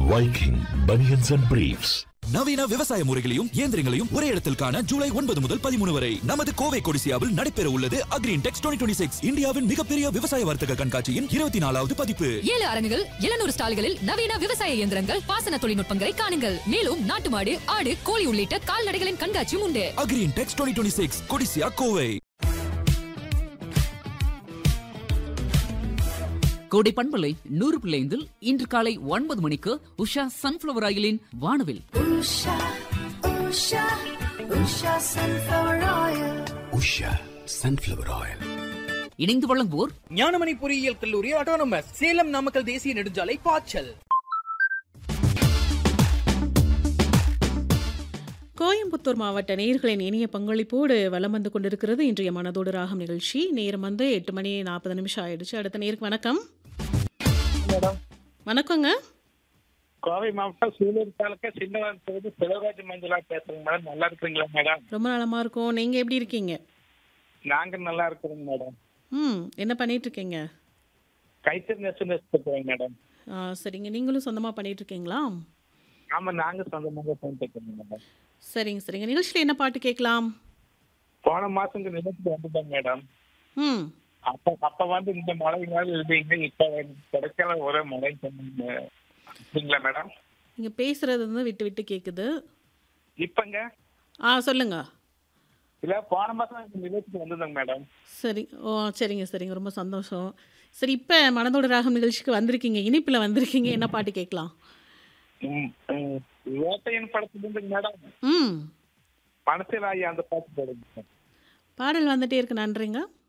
Viking Bunions and Briefs. நவீன விவசாய முறைகளையும் இயந்திரங்களையும் ஒரே இடத்தில் காண ஜூலை ஒன்பது முதல் பதிமூணு வரை நமது கோவை கொடிசியாவில் நடைபெற உள்ளது அக்ரீன் டெக்ஸ் டுவெண்ட்டி சிக்ஸ் இந்தியாவின் மிகப்பெரிய விவசாய வர்த்தக கண்காட்சியின் இருபத்தி நாலாவது பதிப்பு ஏழு அரங்குகள் எழுநூறு ஸ்டால்களில் நவீன விவசாய இயந்திரங்கள் பாசன தொழில்நுட்பங்களை காணுங்கள் மேலும் நாட்டு மாடு ஆடு கோழி உள்ளிட்ட கால்நடைகளின் கண்காட்சியும் உண்டு Agrintex twenty six Codissia Kovai Kodai பண்பலை நூறு பிள்ளைந்தில் இன்று காலை ஒன்பது மணிக்கு உஷா சன்ஃபிளவர் ஆயிலின் வானவில் Usha, Usha, Usha sunflower oil. Usha sunflower oil இணைந்து வழங்குவோர் ஞானமணி பொறியியல் கல்லூரி ஆட்டோனமஸ் சேலம் நாமக்கல் தேசிய நெடுஞ்சாலை பாய்ச்சல் கோயம்புத்தூர் மாவட்ட நேயர்களின் இனிய பங்களிப்போடு வலம் வந்து கொண்டிருக்கிறது இன்றைய மனதோடு ராகம் நிகழ்ச்சி நேரம் வந்து எட்டு மணி நாற்பது நிமிஷம் ஆயிடுச்சு அடுத்த நேருக்கு வணக்கம் மேடம் வணக்கங்க கோவை மாவட்டம் சூலூர் தாலுக்கா சின்னவன் தொகுதி சிவராஜ் மஞ்சளா பேசுறேங்க மேடம் நல்லா இருக்கிறீங்களா மேடம் ரொம்ப நலமா இருக்கோம் நீங்க எப்படி இருக்கீங்க நாங்க நல்லா இருக்கிறோங்க மேடம் ம் என்ன பண்ணிட்டு இருக்கீங்க கைத்தறி நெசு நெசுக்கிறோங்க மேடம் ஆ, சரிங்க நீங்களும் சொந்தமா பண்ணிட்டு இருக்கீங்களா ஆமா நாங்க சொந்தமாக பண்ணிட்டு இருக்கோங்க மேடம் சரிங்க சரிங்க நிகழ்ச்சியில் என்ன பாட்டு கேட்கலாம் போன மாசம் நிலத்துக்கு வந்துட்டோம் மேடம் ம் அப்ப அப்ப வந்து இந்த மழை நாள் இருந்தீங்க இப்ப வந்து கிடைக்கல ஒரே மழை சொன்னீங்க அப்படிங்களா மேடம் நீங்க பேசுறது வந்து விட்டு விட்டு கேக்குது இப்பங்க ஆ சொல்லுங்க இல்ல போன மாசம் நிலத்துக்கு வந்திருந்தோங்க மேடம் சரி ஓ சரிங்க சரிங்க ரொம்ப சந்தோஷம் சரி இப்போ மனதோட ராகம் நிகழ்ச்சிக்கு வந்திருக்கீங்க இனிப்பில் வந்திருக்கீங்க என்ன பாட்டு கேட்கலாம் ம், ம். வேட்டையன் படத்துல இருந்து மேடம் ம் மனசில் ஆகி அந்த பாட்டு போடுங்க பாடல் வந்துட்டே இருக்கு நன்றிங்க